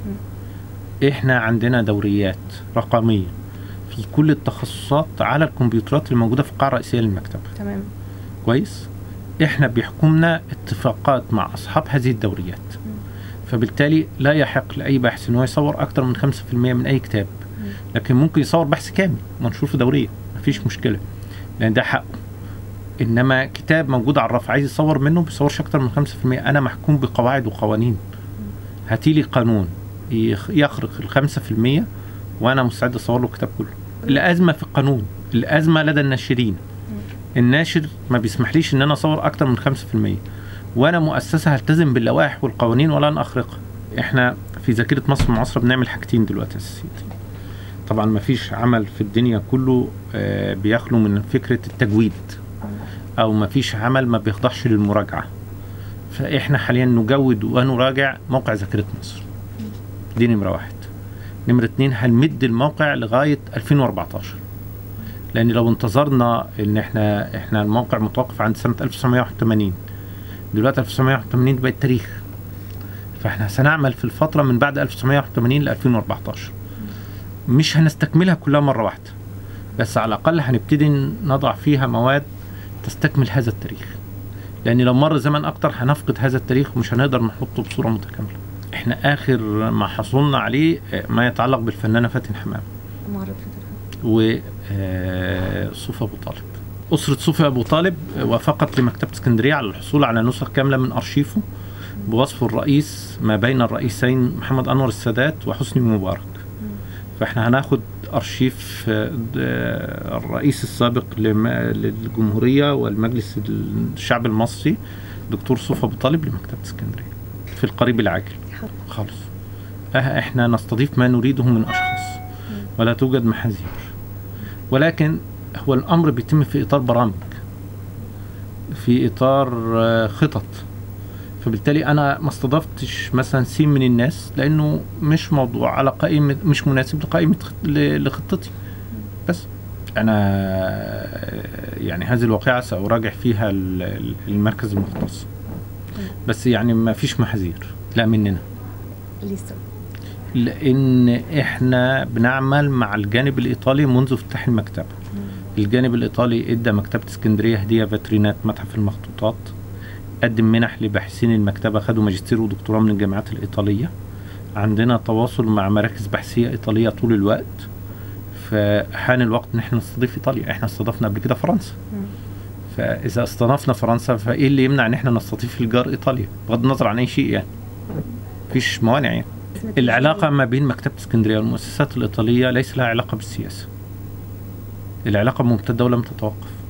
احنا عندنا دوريات رقميه في كل التخصصات على الكمبيوترات الموجوده في القاعه الرئيسيه للمكتبه تمام كويس احنا بيحكمنا اتفاقات مع اصحاب هذه الدوريات فبالتالي لا يحق لاي باحث ان هو يصور اكتر من 5% من اي كتاب لكن ممكن يصور بحث كامل منشور في دوريه مفيش مشكله لان ده حقه انما كتاب موجود على الرف عايز يصور منه ما بيصورش اكتر من 5% انا محكوم بقواعد وقوانين هاتي لي قانون يخ- يخرق ال 5% وانا مستعد اصور له الكتاب كله الازمه في القانون الازمه لدى الناشرين الناشر ما بيسمحليش ان انا اصور اكتر من 5% وانا مؤسسه هلتزم باللوائح والقوانين ولن اخرقها احنا في ذاكره مصر المعاصره بنعمل حاجتين دلوقتي اساسيتين طبعا ما فيش عمل في الدنيا كله آه، بيخلو من فكره التجويد او ما فيش عمل ما بيخضعش للمراجعه فاحنا حاليا نجود ونراجع موقع ذاكره مصر دي نمره واحد نمره اتنين هنمد الموقع لغايه 2014 لان لو انتظرنا ان احنا احنا الموقع متوقف عند سنه 1981 دلوقتي 1981 دي بقت تاريخ فاحنا سنعمل في الفتره من بعد 1981 ل 2014 مش هنستكملها كلها مره واحده بس على الاقل هنبتدي نضع فيها مواد تستكمل هذا التاريخ لان لو مر زمن اكتر هنفقد هذا التاريخ ومش هنقدر نحطه بصوره متكامله احنا اخر ما حصلنا عليه آه، ما يتعلق بالفنانه فاتن حمام معرض فتح وصوفي ابو طالب اسره صوفي ابو طالب وافقت لمكتبه اسكندريه على الحصول على نسخ كامله من ارشيفه بوصف الرئيس ما بين الرئيسين محمد انور السادات وحسني مبارك فاحنا هناخد ارشيف آه، آه، الرئيس السابق لم- للجمهوريه والمجلس الشعب المصري دكتور صوفي ابو طالب لمكتبه اسكندريه في القريب العاجل حاضر. خالص آه، احنا نستضيف ما نريده من اشخاص ولا توجد محاذير ولكن هو الامر بيتم في اطار برامج في اطار آه، خطط فبالتالي انا ما استضفتش مثلا سين من الناس لانه مش موضوع على قائمه مش مناسب لقائمه خط- ل- لخطتي بس انا آه، يعني هذه الواقعه ساراجع فيها ال- ال- المركز المختص بس يعني ما فيش محاذير لا مننا لسه لان احنا بنعمل مع الجانب الايطالي منذ افتتاح المكتبه الجانب الايطالي ادى مكتبه اسكندريه هديه فاترينات متحف المخطوطات قدم منح لباحثين المكتبه خدوا ماجستير ودكتوراه من الجامعات الايطاليه عندنا تواصل مع مراكز بحثيه ايطاليه طول الوقت فحان الوقت ان احنا نستضيف ايطاليا احنا استضفنا قبل كده فرنسا فاذا استضفنا فرنسا فايه اللي يمنع ان احنا نستضيف الجار ايطاليا بغض النظر عن اي شيء يعني مفيش موانع يعني العلاقة ما بين مكتبة اسكندرية والمؤسسات الإيطالية ليس لها علاقة بالسياسة العلاقة ممتدة ولم تتوقف